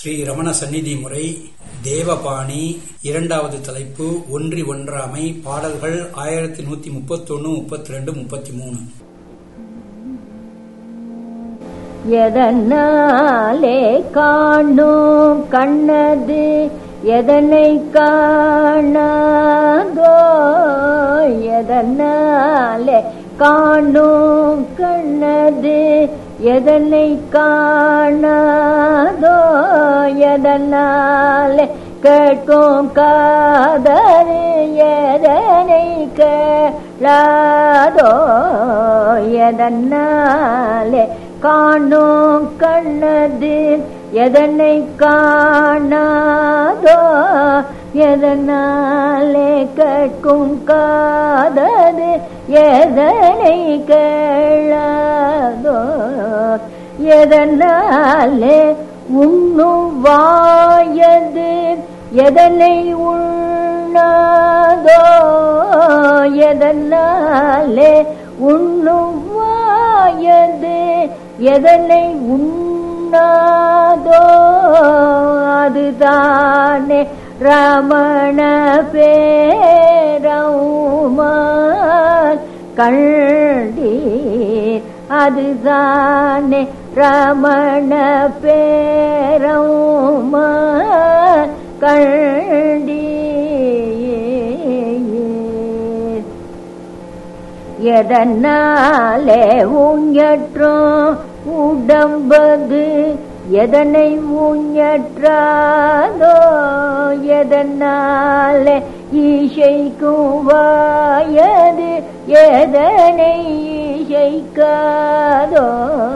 ஸ்ரீ ரமண சந்நிதி முறை தேவபாணி இரண்டாவது தலைப்பு ஒன்றி ஒன்றாமை பாடல்கள் ஆயிரத்தி நூத்தி முப்பத்தொன்னு முப்பத்தி ரெண்டு முப்பத்தி மூணு எதனாலே காணும் கண்ணது எதனை காணாதோ எதனாலே காணும் கண்ணது எதனை காணாதோ எதனாலே கேட்கும் காதல் எதனை கேளாதோ எதனாலே காணும் கண்ணது எதனை காணாதோ எதனாலே கேட்கும் காதது எதனை கேளாதோ எதனாலே உண்ணும் வாயது எதனை உண்ணாதோ எதனாலே உண்ணும் வாயது எதனை உண்ணாதோ அதுதானே ரமண பேரவுமான் கண்டீர் அதுதானே ரமண பேரவுமான் கண்டீர் எதனாலே ஊஞ்சற்றும் உடம்பது எதனை ஊஞ்சற்றாதோ எதனாலே ஈசைக்கும் வாயது எதனை ஈசைக்காதோ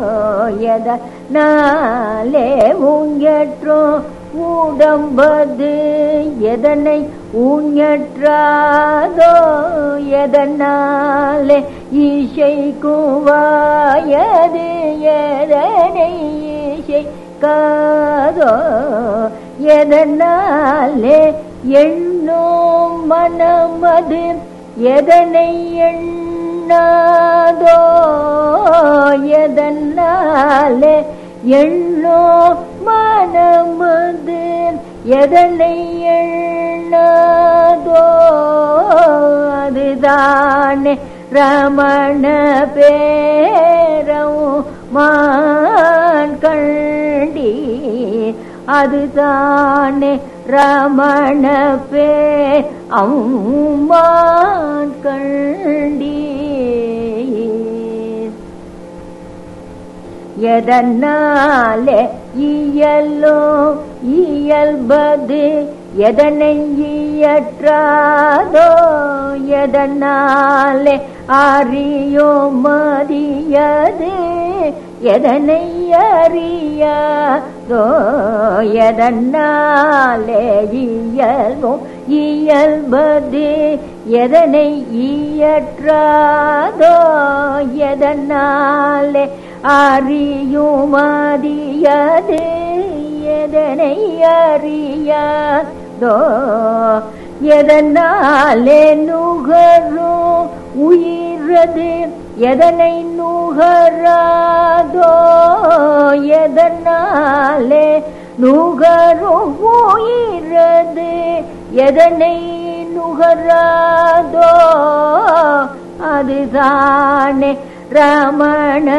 எதனாலே ஊஞ்சற்றும் உடம்பது எதனை ஊஞ்சற்றாதோ எதனாலே ஈசைக்கும் வாயது எதனை ஈசைக்காதோ எதனாலே எண்ணும் மனமது எதனை எண்ணாதோ எதனாலே எண்ணோ மனமது எதனை எண்ணாதோ அதுதானே ரமண பேரம் மான் கண்டி அதுதானே ரமண பே அம்மான் கண்டீர் எதனாலே இயலோ இயல்பது எதனை இயற்றாதோ எதனாலே அறியோ மதியது எதனை அறியாதோ எதனாலே இயல்போ இயல்பது எதனை இயற்றாதோ எதனாலே அறியுமதியது எதனை அறியாதோ எதனாலே நுகரும் உயிரது எதனை நுகராதோ எதனாலே நுகரும் உயிரது எதனை நுகராதோ அதுதானே ரமண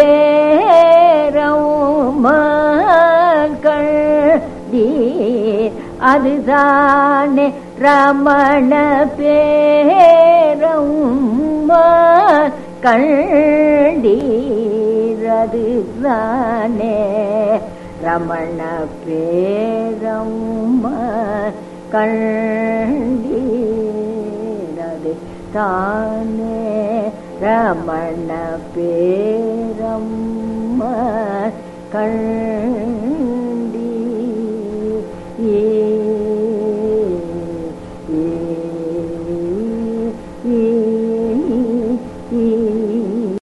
பேரவுமீர் அதுதானே ரமண பேரவும கண்டீர் அதுதானே ரமண பேரவும கண்டீர் அது தானே ரமண பேரம் கண்